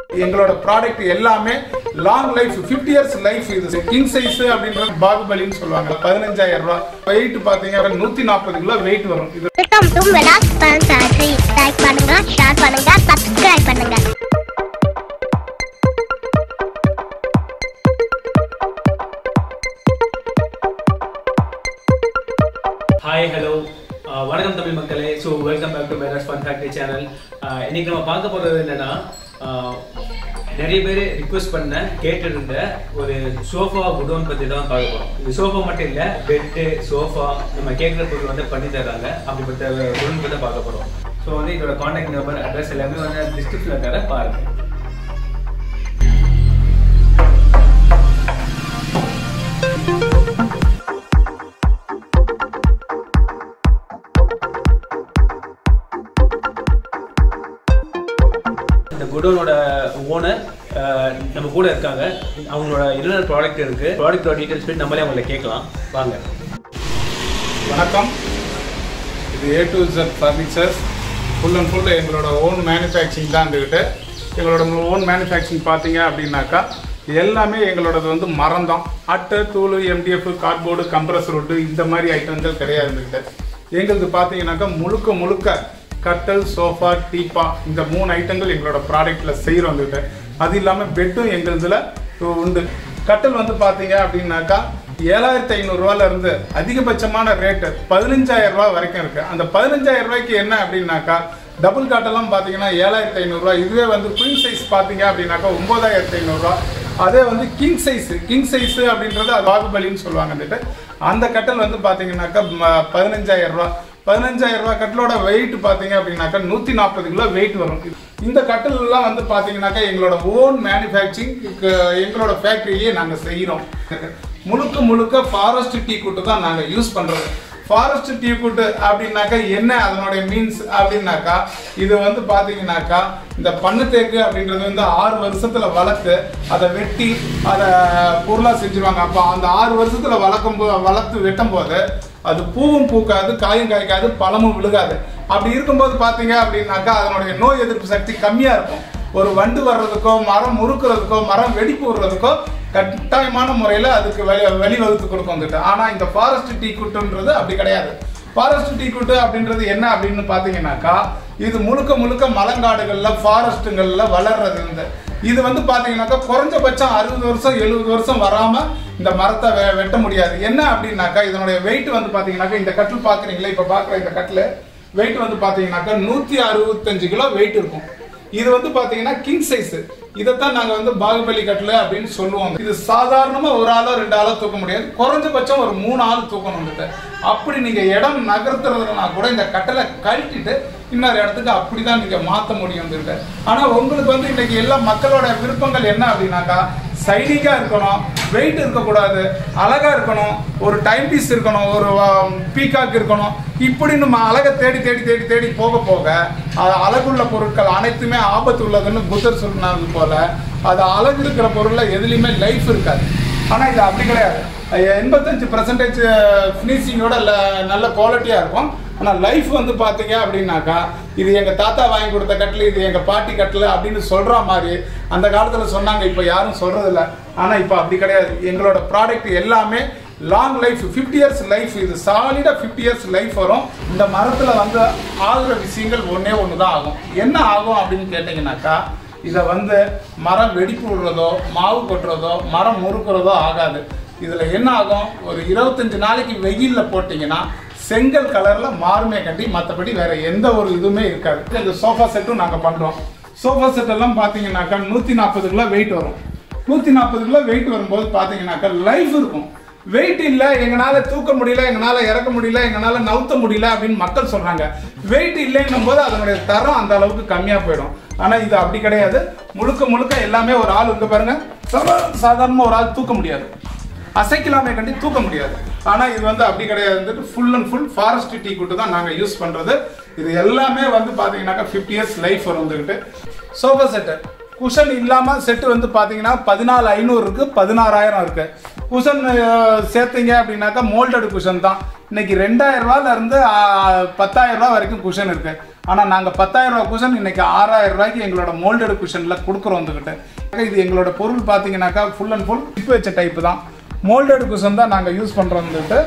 எங்களோட ப்ராடக்ட் எல்லாமே long life 50 years life இது கிங் சைஸ் அப்படின்றது பாகுபலின்னு சொல்லுவாங்க பதினஞ்சாயிரம் ரூபாய் வெயிட் பாத்தீங்கன்னா நூத்தி நாற்பது கிலோ வெயிட் வரும் இது வெல்கம் டு விலாஸ் பன்சாட்சி லைக் பண்ணுங்க ஷேர் பண்ணுங்க சப்ஸ்கிரைப் பண்ணுங்க ஹாய் ஹலோ வணக்கம் தமிழ் மக்களே so welcome back to Madras fun factory channel இன்னைக்கு நம்ம பார்க்க போகிறது என்னன்னா ஆஹ், நிறைய பேர் ரிக்வெஸ்ட் பண்ண கேட்டிருந்த ஒரு சோஃபா குடோன் பற்றி தான் பார்க்க போகிறோம் இந்த சோஃபா மட்டும் இல்லை பெட்டு சோஃபா நம்ம கேட்குற பொருள் வந்து பண்ணி தராங்க அப்படிப்பட்ட குடோன் பற்றி பார்க்க போகிறோம் ஸோ வந்து இதோட காண்டாக்ட் நம்பர் அட்ரஸ் எல்லாமே வந்து டிஸ்கிரிப்ஷனில் தர பாருங்கள் இந்த குடோனோட ஓனர் நம்ம கூட இருக்காங்க அவங்களோட என்னென்ன ப்ராடக்ட் இருக்கு ப்ராடக்டோட டீடைல்ஸ் பற்றி நம்மளே அவங்கள கேட்கலாம் வாங்க வணக்கம் இது A to Z furnitures full and full எங்களோட ஓன் மேனுஃபேக்சரிங் தான் இருந்துக்கிட்டு எங்களோட ஓன் மேனுஃபேக்சரிங் பார்த்தீங்க அப்படின்னாக்கா எல்லாமே எங்களோடது வந்து மரம் தான் அட்டை தூள் எம்டிஎஃப் கார்ட்போர்டு கம்ப்ரஸர் wood இந்த மாதிரி ஐட்டங்கள் கிடையாது இருந்துக்கிட்டு எங்களது பார்த்தீங்கன்னாக்கா முழுக்க முழுக்க கட்டல் சோஃபா டீப்பா இந்த மூணு ஐட்டங்கள் எங்களோட ப்ராடக்ட்டில் செய்கிறோம் வந்துட்டு அது இல்லாமல் பெட்டும் எங்களுதுல உண்டு கட்டல் வந்து பார்த்தீங்க அப்படின்னாக்கா ஏழாயிரத்தி ஐநூறுரூவால இருந்து அதிகபட்சமான ரேட்டு பதினஞ்சாயிரம் ரூபாய் வரைக்கும் இருக்கு அந்த பதினஞ்சாயிரம் ரூபாய்க்கு என்ன அப்படின்னாக்கா டபுள் காட்டெல்லாம் பார்த்தீங்கன்னா ஏழாயிரத்தி ஐநூறுரூவா இதுவே வந்து குயின் சைஸ் பார்த்தீங்க அப்படின்னாக்கா ஒன்பதாயிரத்தி ஐநூறுரூவா அதே வந்து கிங் சைஸ் கிங் சைஸ் அப்படின்றது அது பாகுபலின்னு சொல்லுவாங்க வந்துட்டு அந்த கட்டல் வந்து பார்த்தீங்கன்னாக்கா ம- பதினஞ்சாயிரம் ரூபா பதினஞ்சாயிரம் ரூபாய் கட்டலோட வெயிட் பார்த்தீங்க அப்படின்னாக்கா நூற்றி நாற்பது கிலோ வெயிட் வரும் இந்த கட்டல்லாம் வந்து பார்த்தீங்கன்னாக்கா எங்களோட ஓன் மேனுஃபேக்சரிங் எங்களோட ஃபேக்ட்ரியிலேயே நாங்கள் செய்கிறோம் முழுக்க முழுக்க ஃபாரஸ்ட் டீ கூட்டு தான் நாங்கள் யூஸ் பண்ணுறது ஃபாரஸ்ட் டீ கூட்டு அப்படின்னாக்கா என்ன அதனுடைய மீன்ஸ் அப்படின்னாக்கா இது வந்து பார்த்தீங்கன்னாக்கா இந்த பண்ணு தேக்கு அப்படின்றது வந்து ஆறு வருஷத்துல வளர்த்து அதை வெட்டி அதை பொருளாக செஞ்சுருவாங்க அப்போ அந்த ஆறு வருஷத்துல வளர்க்கும் போ வளர்த்து வெட்டும் போது அது பூவும் பூக்காது காயும் காய்க்காது பழமும் விழுகாது அப்படி இருக்கும்போது பார்த்தீங்க அப்படின்னாக்கா அதனுடைய நோய் எதிர்ப்பு சக்தி கம்மியாக இருக்கும் ஒரு வண்டு வர்றதுக்கோ மரம் முறுக்கிறதுக்கோ மரம் வெடிப்பு விடுறதுக்கோ கட்டாயமான முறையில் அதுக்கு வழி வழிவகுத்து கொடுக்கும் வந்துட்டு ஆனால் இந்த ஃபாரஸ்ட் டீ குட்டுன்றது அப்படி கிடையாது ஃபாரஸ்ட் டீ குட்டு அப்படின்றது என்ன அப்படின்னு பார்த்தீங்கன்னாக்கா இது முழுக்க முழுக்க மலங்காடுகளில் ஃபாரஸ்ட்டுங்களில் வளர்றது இந்த இது வந்து பார்த்தீங்கன்னாக்கா குறைஞ்சபட்சம் அறுபது வருஷம் எழுபது வருஷம் வராமல் இந்த மரத்தை வெ வெட்ட முடியாது என்ன அப்படின்னாக்கா இதனுடைய வெயிட் வந்து பார்த்தீங்கன்னாக்கா இந்த கட்டில் பார்க்குறீங்களா இப்போ பார்க்குற இந்த கட்டில் வெயிட் வந்து பார்த்தீங்கன்னாக்கா நூற்றி அறுபத்தஞ்சு கிலோ வெயிட் இருக்கும் இது வந்து பாத்தீங்கன்னா கிங் சைஸ் இதைத்தான் நாங்க வந்து பாகுபலி கட்டில் அப்படின்னு சொல்லுவோம் இது சாதாரணமா ஒரு ஆளோ ரெண்டு ஆளோ தூக்க முடியாது குறைஞ்சபட்சம் ஒரு மூணு ஆள் தூக்கணும் வந்துட்டு அப்படி நீங்க இடம் நகர்த்துறதுனா கூட இந்த கட்டளை கழட்டிட்டு இன்னொரு இடத்துக்கு அப்படிதான் நீங்க மாத்த முடியும் வந்துட்டு ஆனா உங்களுக்கு வந்து இன்னைக்கு எல்லா மக்களோட விருப்பங்கள் என்ன அப்படின்னாக்கா சைனிங்கா இருக்கணும் வெயிட் இருக்கக்கூடாது அழகா இருக்கணும் ஒரு டைம் பீஸ் இருக்கணும் ஒரு பீகாக் இருக்கணும் இப்படி நம்ம அழகை தேடி தேடி தேடி தேடி போக போக அது அழகுள்ள பொருட்கள் அனைத்துமே ஆபத்து உள்ளதுன்னு புத்தர் சொன்னது போல அது அழகு இருக்கிற பொருள்ல எதுலையுமே லைஃப் இருக்காது ஆனா இது அப்படி கிடையாது எண்பத்தஞ்சு பர்சன்டேஜ் ஃபினிஷிங்கோட நல்ல குவாலிட்டியா இருக்கும் ஆனா லைஃப் வந்து பாத்தீங்க அப்படின்னாக்கா இது எங்க தாத்தா வாங்கி கொடுத்த கட்டில் இது எங்க பாட்டி கட்டில் அப்படின்னு சொல்ற மாதிரி அந்த காலத்துல சொன்னாங்க இப்போ யாரும் சொல்றது இல்ல ஆனா இப்போ அப்படி கிடையாது எங்களோட ப்ராடக்ட் எல்லாமே லாங் லைஃப் 50 இயர்ஸ் லைஃப் இது சாலிடா 50 இயர்ஸ் லைஃப் வரும் இந்த மரத்துல வந்து ஆகுற விஷயங்கள் ஒண்ணே ஒன்று தான் ஆகும் என்ன ஆகும் அப்படின்னு கேட்டிங்கனாக்கா இதை வந்து மரம் வெடிப்பு விடுறதோ மாவு கொட்டுறதோ மரம் முறுக்குறதோ ஆகாது இதுல என்ன ஆகும் ஒரு இருபத்தஞ்சு நாளைக்கு வெயில்ல போட்டிங்கன்னா செங்கல் கலர்ல மாறுமே கட்டி மற்றபடி வேற எந்த ஒரு இதுவுமே இருக்காது இந்த சோஃபா செட்டும் நாங்க பண்றோம் சோஃபா செட் எல்லாம் பாத்தீங்கன்னாக்கா நூத்தி நாற்பது கிலோ வெயிட் வரும் நூத்தி நாற்பது கிலோ வெயிட் வரும்போது பாத்தீங்கன்னாக்கா லைஃப் இருக்கும் வெயிட் இல்ல எங்களால தூக்க முடியல எங்களால இறக்க முடியல எங்களால நவுத்த முடியல அப்படின்னு மக்கள் சொல்றாங்க வெயிட் இல்லைன்னும் போது அதனுடைய தரம் அந்த அளவுக்கு கம்மியா போயிடும் ஆனா இது அப்படி கிடையாது முழுக்க முழுக்க எல்லாமே ஒரு ஆள் இங்க பாருங்க சா- சாதாரணமா ஒரு ஆள் தூக்க முடியாது அசைக்கலாமே கண்டி தூக்க முடியாது ஆனா இது வந்து அப்படி கிடையாது வந்துட்டு ஃபுல் அண்ட் ஃபுல் ஃபாரஸ்ட் டீ கூட்டு தான் நாங்க யூஸ் பண்றது இது எல்லாமே வந்து பாத்தீங்கன்னாக்கா 50 இயர்ஸ் லைஃப் வரும் வந்துகிட்டு சோஃபா செட்டு குஷன் இல்லாம செட்டு வந்து பாத்தீங்கன்னா பதினாலு ஐநூறு இருக்கு பதினாறாயிரம் இருக்கு குஷன் அஹ், சேர்த்தீங்க அப்படின்னாக்கா மோல்டட் குஷன் தான் இன்னைக்கு ரெண்டாயிரம் ரூபாயில இருந்து ஆஹ், பத்தாயிரம் ரூபாய் வரைக்கும் குஷன் இருக்கு ஆனால் நாங்கள் பத்தாயிரம் ரூபா குஷன் இன்னைக்கு ஆறாயிரம் ரூபாய்க்கு எங்களோட மோல்டட் குஷனில் கொடுக்குறோம் வந்துக்கிட்ட இது எங்களோட பொருள் பார்த்தீங்கன்னாக்கா ஃபுல் அண்ட் ஃபுல் இப்போ வச்ச டைப்பு தான் மோல்டட் குஷன் தான் நாங்கள் யூஸ் பண்ணுறோம் வந்துட்டு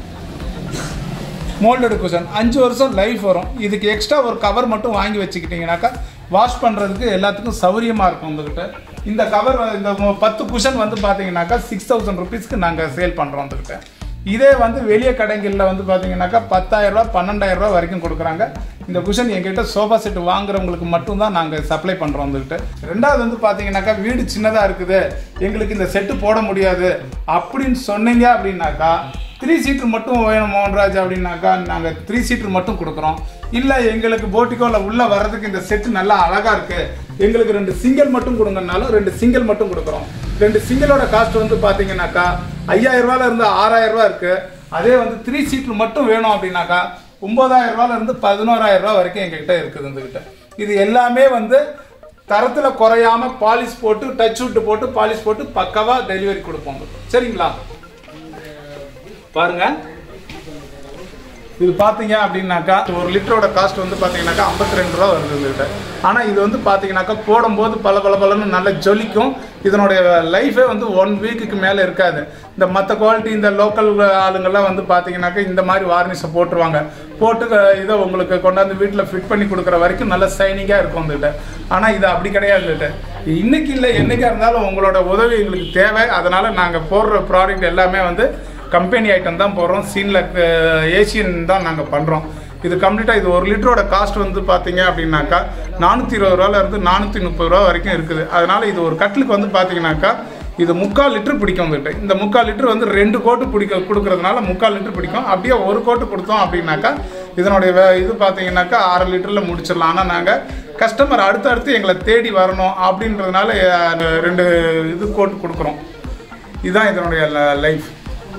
மோல்டடு குஷன் அஞ்சு வருஷம் லைஃப் வரும் இதுக்கு எக்ஸ்ட்ரா ஒரு கவர் மட்டும் வாங்கி வச்சுக்கிட்டிங்கனாக்கா வாஷ் பண்ணுறதுக்கு எல்லாத்துக்கும் சௌரியமாக இருக்கும் உங்ககிட்ட இந்த கவர் இந்த மொ- பத்து குஷன் வந்து பார்த்தீங்கன்னாக்கா சிக்ஸ் தௌசண்ட் ருபீஸ்க்கு நாங்கள் சேல் பண்ணுறோம் உங்ககிட்ட இதே வந்து வெளியே கடைகளில் வந்து பார்த்தீங்கன்னாக்கா பத்தாயிரரூபா பன்னெண்டாயிரரூபா வரைக்கும் கொடுக்குறாங்க இந்த குஷன் எங்ககிட்ட சோஃபா செட் வாங்குறவங்களுக்கு மட்டும்தான் நாங்கள் சப்ளை பண்ணுறோம் வந்துக்கிட்ட ரெண்டாவது வந்து பார்த்தீங்கன்னாக்கா வீடு சின்னதாக இருக்குது எங்களுக்கு இந்த செட்டு போட முடியாது அப்படின்னு சொன்னீங்க அப்படின்னாக்கா த்ரீ சீட்டர் மட்டும் வேணும் மோகன்ராஜ் அப்படின்னாக்கா நாங்கள் த்ரீ சீட்டர் மட்டும் கொடுக்குறோம் இல்லை எங்களுக்கு போட்டிக்கோவில் உள்ளே வர்றதுக்கு இந்த செட்டு நல்லா அழகாக இருக்குது எங்களுக்கு ரெண்டு சிங்கிள் மட்டும் கொடுங்கனாலும் ரெண்டு சிங்கிள் மட்டும் கொடுக்குறோம் ரெண்டு சிங்கிளோட காஸ்ட் வந்து பார்த்தீங்கன்னாக்கா ஐயாயிரம் ரூபாயில இருந்து ஆறாயிரம் ரூபா இருக்குது அதே வந்து த்ரீ சீட்டர் மட்டும் வேணும் அப்படின்னாக்கா ஒம்பதாயிரம் ரூபாயில இருந்து பதினோராயிரம் ரூபா வரைக்கும் எங்ககிட்ட இருக்குது இந்த இது எல்லாமே வந்து தரத்துல குறையாம பாலிஷ் போட்டு டச் விட்டு போட்டு பாலிஷ் போட்டு பக்கவா டெலிவரி கொடுப்போம் சரிங்களா பாருங்க இது பார்த்தீங்க அப்படின்னாக்கா ஒரு லிட்டரோட காஸ்ட் வந்து பார்த்தீங்கன்னாக்கா ஐம்பத்தி ரெண்டு ரூபா வருது இதுகிட்ட ஆனால் இது வந்து பார்த்தீங்கன்னாக்கா போடும்போது பல பல பலன்னு நல்லா ஜொலிக்கும் இதனுடைய லைஃபே வந்து ஒன் வீக்குக்கு மேலே இருக்காது இந்த மற்ற குவாலிட்டி இந்த லோக்கல் ஆளுங்கெல்லாம் வந்து பார்த்தீங்கன்னாக்கா இந்த மாதிரி வார்னிஷை போட்டுருவாங்க போட்டு அஹ், இதை உங்களுக்கு கொண்டாந்து வீட்டில் ஃபிட் பண்ணி கொடுக்குற வரைக்கும் நல்ல சைனிங்காக இருக்கும் வந்துகிட்ட ஆனால் இது அப்படி கிடையாது இதுகிட்ட இன்னைக்கு இல்லை என்னைக்கா இருந்தாலும் உங்களோட உதவி எங்களுக்கு தேவை அதனால நாங்கள் போடுற ப்ராடக்ட் எல்லாமே வந்து கம்பெனி ஐட்டம் தான் போடுறோம் சீனில் ஏசியன் தான் நாங்கள் பண்ணுறோம் இது கம்ப்ளீட்டாக இது ஒரு லிட்டரோட காஸ்ட் வந்து பார்த்தீங்க அப்படின்னாக்கா நானூற்றி இருபது ரூபால இருந்து நானூற்றி முப்பது ரூபா வரைக்கும் இருக்குது அதனால இது ஒரு கட்லுக்கு வந்து பார்த்தீங்கன்னாக்கா இது முக்கால் லிட்டர் பிடிக்கும் வந்துட்டு இந்த முக்கால் லிட்டர் வந்து ரெண்டு கோட்டு பிடிக்க கொடுக்கறதுனால முக்கால் லிட்டர் பிடிக்கும் அப்படியே ஒரு கோட்டு கொடுத்தோம் அப்படின்னாக்கா இதனுடைய வே- இது பார்த்தீங்கன்னாக்கா ஆறு லிட்டரில் முடிச்சிடலாம் ஆனால் நாங்கள் கஸ்டமர் அடுத்து அடுத்து எங்களை தேடி வரணும் அப்படின்றதுனால அஹ், ரெண்டு இது கோட்டு கொடுக்குறோம் இதுதான் இதனுடைய லைஃப்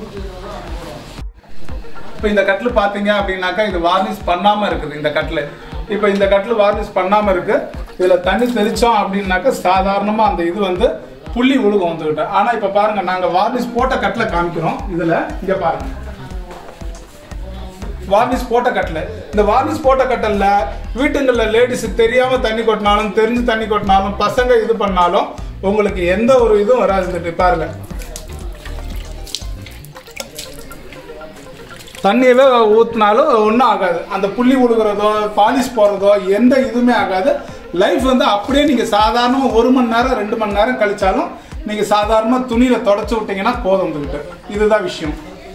இப்போ இந்த கட்டில் பார்த்தீங்க அப்படின்னாக்கா இது வார்னிஷ் பண்ணாமல் இருக்குது இந்த கட்டில் இப்போ இந்த கட்டில் வார்னிஷ் பண்ணாமல் இருக்கு இதில் தண்ணி தெளித்தோம் அப்படின்னாக்கா சாதாரணமாக அந்த இது வந்து புள்ளி விழுகும் வந்துக்கிட்ட ஆனால் இப்போ பாருங்க நாங்கள் வார்னிஷ் போட்ட கட்டில் காமிக்கிறோம் இதில் இங்கே பாருங்க வார்னிஷ் போட்ட கட்டில் இந்த வார்னிஷ் போட்ட கட்டல்ல வீட்டுங்களில் லேடிஸ் தெரியாம தண்ணி கொட்டினாலும் தெரிஞ்சு தண்ணி கொட்டினாலும் பசங்க இது பண்ணாலும் உங்களுக்கு எந்த ஒரு இதுவும் வராது பாருங்க தண்ணியவே ஊற்றினாலும் ஒன்றும் ஆகாது அந்த புள்ளி விழுகிறதோ பாலிஷ் போடுறதோ எந்த இதுவுமே ஆகாது லைஃப் வந்து அப்படியே நீங்கள் சாதாரணமாக ஒரு மணி நேரம் ரெண்டு மணி நேரம் கழிச்சாலும் நீங்கள் சாதாரணமாக துணியில் தொடச்சி விட்டீங்கன்னா போதும் வந்துக்கிட்டு இதுதான் விஷயம்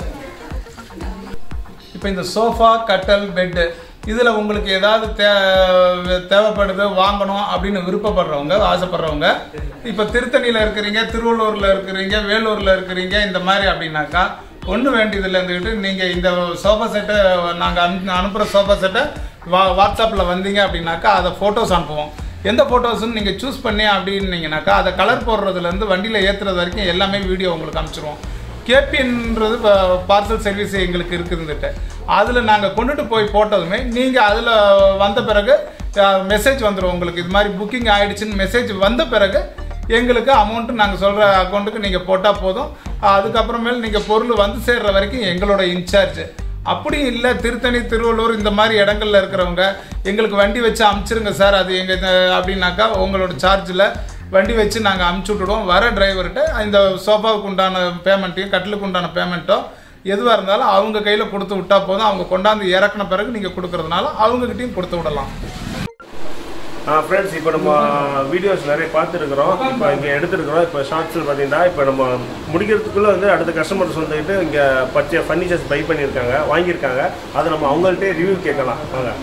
இப்போ இந்த சோஃபா கட்டல் பெட்டு இதில் உங்களுக்கு ஏதாவது தே தேவைப்படுது வாங்கணும் அப்படின்னு விருப்பப்படுறவங்க ஆசைப்படுறவங்க இப்போ திருத்தணியில் இருக்கிறீங்க திருவள்ளூரில் இருக்கிறீங்க வேலூரில் இருக்கிறீங்க இந்த மாதிரி அப்படின்னாக்கா ஒன்றும் வேண்டியதில்லை இருந்துக்கிட்டு நீங்கள் இந்த சோஃபா செட்டை நாங்கள் அனு அனுப்புகிற சோஃபா செட்டை வா வாட்ஸ்அப்பில் வந்தீங்க அப்படின்னாக்கா அதை ஃபோட்டோஸ் அனுப்புவோம் எந்த ஃபோட்டோஸ்ன்னு நீங்கள் சூஸ் பண்ணி அப்படின்னீங்கனாக்கா அதை கலர் போடுறதுலேருந்து வண்டியில் ஏற்றுறது வரைக்கும் எல்லாமே வீடியோ உங்களுக்கு அனுப்பிச்சிருவோம் கேபின்றது பார்சல் சர்வீஸ் எங்களுக்கு இருக்குதுன்னுட்டு அதில் நாங்கள் கொண்டுட்டு போய் போட்டதுமே நீங்கள் அதில் வந்த பிறகு மெசேஜ் வந்துடும் உங்களுக்கு இது மாதிரி புக்கிங் ஆயிடுச்சுன்னு மெசேஜ் வந்த பிறகு எங்களுக்கு அமௌண்ட்டு நாங்கள் சொல்கிற அக்கௌண்ட்டுக்கு நீங்கள் போட்டால் போதும் அதுக்கப்புறமேல் நீங்கள் பொருள் வந்து சேர்ற வரைக்கும் எங்களோட இன்சார்ஜ் அப்படி இல்லை திருத்தணி திருவள்ளூர் இந்த மாதிரி இடங்கள்ல இருக்கிறவங்க எங்களுக்கு வண்டி வச்சு அமுச்சிருங்க சார் அது எங்கள் அப்படின்னாக்கா உங்களோட சார்ஜில் வண்டி வச்சு நாங்கள் அமுச்சு விட்டுடுவோம் வர டிரைவர்கிட்ட இந்த சோஃபாவுக்கு உண்டான பேமெண்ட்டையும் கட்டிலுக்கு உண்டான பேமெண்ட்டோ எதுவாக இருந்தாலும் அவங்க கையில் கொடுத்து விட்டா போதும் அவங்க கொண்டாந்து இறக்குன பிறகு நீங்கள் கொடுக்கறதுனால அவங்ககிட்டயும் கொடுத்து விடலாம் ஃப்ரெண்ட்ஸ் இப்போ நம்ம வீடியோஸ் நிறைய பார்த்துருக்குறோம் இப்போ இங்கே எடுத்துருக்குறோம் இப்போ ஷார்ட்ஸில் பார்த்தீங்கன்னா இப்போ நம்ம முடிக்கிறதுக்குள்ளே வந்து அடுத்த கஸ்டமர்ஸ் வந்துக்கிட்டு இங்கே பச்சை ஃபர்னிச்சர்ஸ் பை பண்ணியிருக்காங்க வாங்கியிருக்காங்க அதை நம்ம அவங்கள்ட்டே ரிவ்யூ கேட்கலாம் வாங்க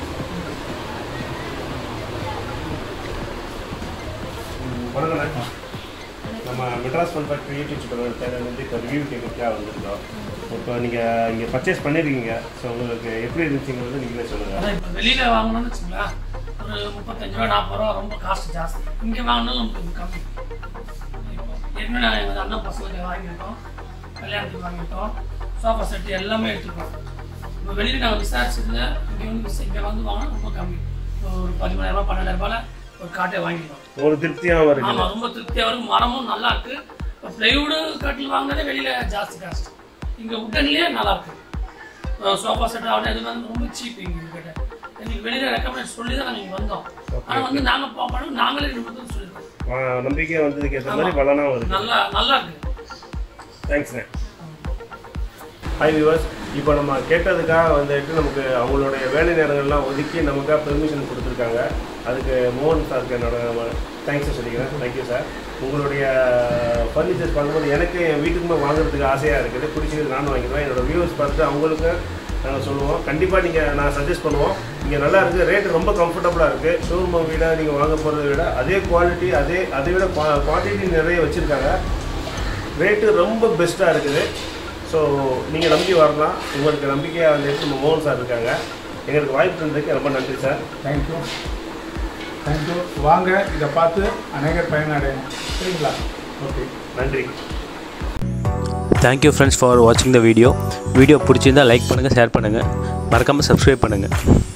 வணக்கண்ணே நம்ம Madras fun factory YouTube channel channel வந்து இப்போ ரிவ்யூ கேட்கறதுக்காக வந்திருக்கோம் இப்போ நீங்கள் இங்கே பர்ச்சேஸ் பண்ணியிருக்கீங்க ஸோ உங்களுக்கு எப்படி இருந்துச்சுங்கிறது நீங்களே சொல்லுங்கள் அதான் இப்போ வெளியில் வாங்கணும்னு வச்சுங்களேன் ஒரு முப்பத்தஞ்சு ரூபா நாற்பது ரூபா ரொம்ப காஸ்ட் ஜாஸ்தி இங்கே வாங்கினாலும் நமக்கு கம்மி இப்போ ஏற்கனவே எங்கள் அண்ணன் பசங்களுக்கு வாங்கியிருக்கோம் கல்யாணத்துக்கு வாங்கியிருக்கோம் சோஃபா செட்டு எல்லாமே எடுத்துருக்கோம் இப்போ வெளியில் நாங்கள் விசாரிச்சதுல இங்கே வந்து விசா- இங்கே வந்து வாங்கினா ரொம்ப கம்மி இப்போ ஒரு பதிமூணாயிரரூபா பன்னெண்டாயிரரூபால ஒரு காட்டே வாங்கிடுவோம் உங்களுக்கு திருப்தியாகவும் இருக்குது ஆமாம் ரொம்ப திருப்தியாக இருக்கும் மரமும் நல்லா இருக்கு இப்போ ப்ளைவுடு கட்டில் வாங்கினதே வெளியில் ஜாஸ்தி காஸ்ட் இங்கே உட்டன்லேயே நல்லா இருக்கு சோஃபா செட் ஆகணும் இது வந்து ரொம்ப சீப் இங்கே கிட்ட எங்களுக்கு வெளியில் ரெக்கமெண்ட் சொல்லி தான் நாங்கள் இங்கே வந்தோம் ஆனால் வந்து நாங்கள் போகணும் நாங்களே ரெண்டு பேரும் சொல்லியிருக்கோம் ஆ, நம்பிக்கை வந்ததுக்கு ஏற்ற மாதிரி பலனாக வருது நல்லா நல்லா இருக்கு தேங்க்ஸ்ண்ணே ஹாய் வியூவர்ஸ் இப்போ நம்ம கேட்டதுக்காக வந்துட்டு நமக்கு அவங்களுடைய வேலை நேரங்கள்லாம் ஒதுக்கி நமக்காக பெர்மிஷன் கொடுத்துருக்காங்க அதுக்கு மோகன் சாருக்கு என்னோட தேங்க்ஸ் சொல்லிக்கிறேன் தேங்க்யூ சார் உங்களுடைய ஃபர்னிச்சர்ஸ் பார்க்கும்போது எனக்கு என் வீட்டுக்குமே வாங்குறதுக்கு ஆசையாக இருக்குது பிடிச்சது நானும் வாங்கிடுவேன் என்னோட வியூவர்ஸ் பார்த்து அவங்களுக்கு நாங்கள் சொல்லுவோம் கண்டிப்பாக நீங்கள் நான் சஜஸ்ட் பண்ணுவோம் இங்கே நல்லா இருக்குது ரேட்டு ரொம்ப கம்ஃபர்டபுளாக இருக்குது ஷோரூம் விட நீங்கள் வாங்க போகிறத விட அதே குவாலிட்டி அதே அதை விட குவான்டிட்டி நிறைய வச்சுருக்காங்க ரேட்டு ரொம்ப பெஸ்ட்டாக இருக்குது ஸோ நீங்கள் நம்பி வரலாம் உங்களுக்கு நம்பிக்கையாக வந்துட்டு நம்ம மோகன் சார் இருக்காங்க எங்களுக்கு வாய்ப்பு தந்ததுக்கு ரொம்ப நன்றி சார் தேங்க்யூ தேங்க்யூ வாங்க இதை பார்த்து அநேகர் பயனடையணும் சரிங்களா ஓகே நன்றி தேங்க்யூ ஃப்ரெண்ட்ஸ் ஃபார் வாட்சிங் த வீடியோ வீடியோ பிடிச்சிருந்தா லைக் பண்ணுங்கள் ஷேர் பண்ணுங்கள் மறக்காமல் சப்ஸ்கிரைப் பண்ணுங்கள்